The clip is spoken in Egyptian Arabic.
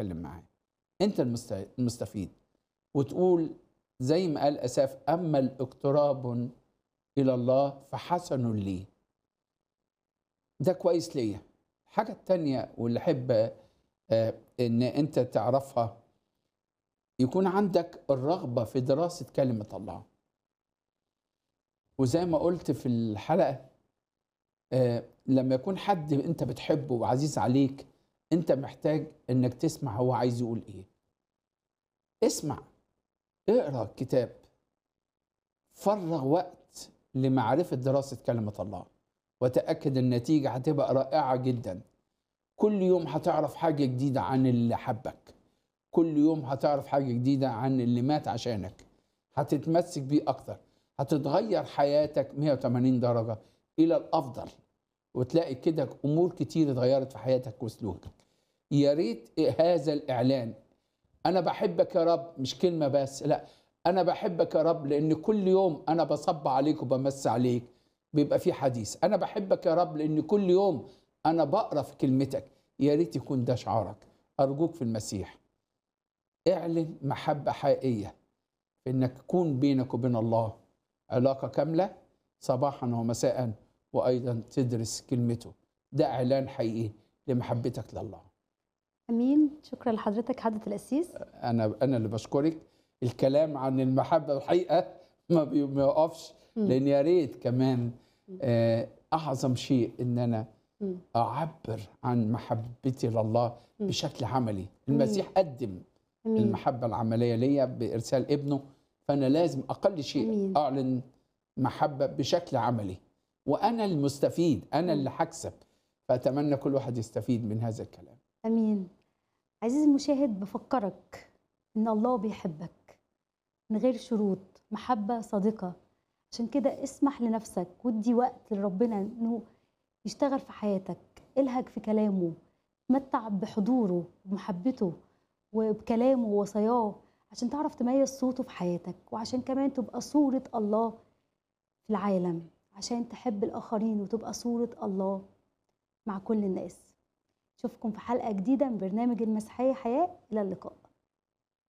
تتكلم معاه انت المست- المستفيد وتقول زي ما قال اساف اما الاقتراب الى الله فحسن لي ده كويس ليا الحاجه التانية واللي احب آه، ان انت تعرفها يكون عندك الرغبه في دراسه كلمه الله وزي ما قلت في الحلقه آه، لما يكون حد انت بتحبه وعزيز عليك انت محتاج انك تسمع هو عايز يقول ايه اسمع اقرا الكتاب فرغ وقت لمعرفه دراسه كلمه الله وتاكد النتيجه هتبقى رائعه جدا كل يوم هتعرف حاجه جديده عن اللي حبك كل يوم هتعرف حاجه جديده عن اللي مات عشانك هتتمسك بيه اكتر هتتغير حياتك 180 درجه الى الافضل وتلاقي كده امور كتير اتغيرت في حياتك وسلوكك يا ريت هذا الاعلان انا بحبك يا رب مش كلمه بس لا انا بحبك يا رب لان كل يوم انا بصب عليك وبمس عليك بيبقى في حديث انا بحبك يا رب لان كل يوم انا بقرا في كلمتك يا ريت يكون ده شعارك ارجوك في المسيح اعلن محبه حقيقيه في انك تكون بينك وبين الله علاقه كامله صباحا ومساء وايضا تدرس كلمته ده اعلان حقيقي لمحبتك لله امين شكرا لحضرتك حضره القسيس انا انا اللي بشكرك الكلام عن المحبه الحقيقه ما بي- ما يقفش مم. لان يا ريت كمان آه، اعظم شيء ان انا مم. اعبر عن محبتي لله مم. بشكل عملي المسيح قدم امين المحبه العمليه ليا بارسال ابنه فانا لازم اقل شيء أمين. اعلن محبه بشكل عملي وانا المستفيد انا مم. اللي هكسب فاتمنى كل واحد يستفيد من هذا الكلام امين عزيزي المشاهد بفكرك ان الله بيحبك من غير شروط محبه صادقه عشان كده اسمح لنفسك ودي وقت لربنا انه يشتغل في حياتك الهج في كلامه تمتع بحضوره ومحبته وبكلامه ووصاياه عشان تعرف تميز صوته في حياتك وعشان كمان تبقى صورة الله في العالم عشان تحب الآخرين وتبقى صورة الله مع كل الناس اشوفكم في حلقة جديدة من برنامج المسيحية حياة إلى اللقاء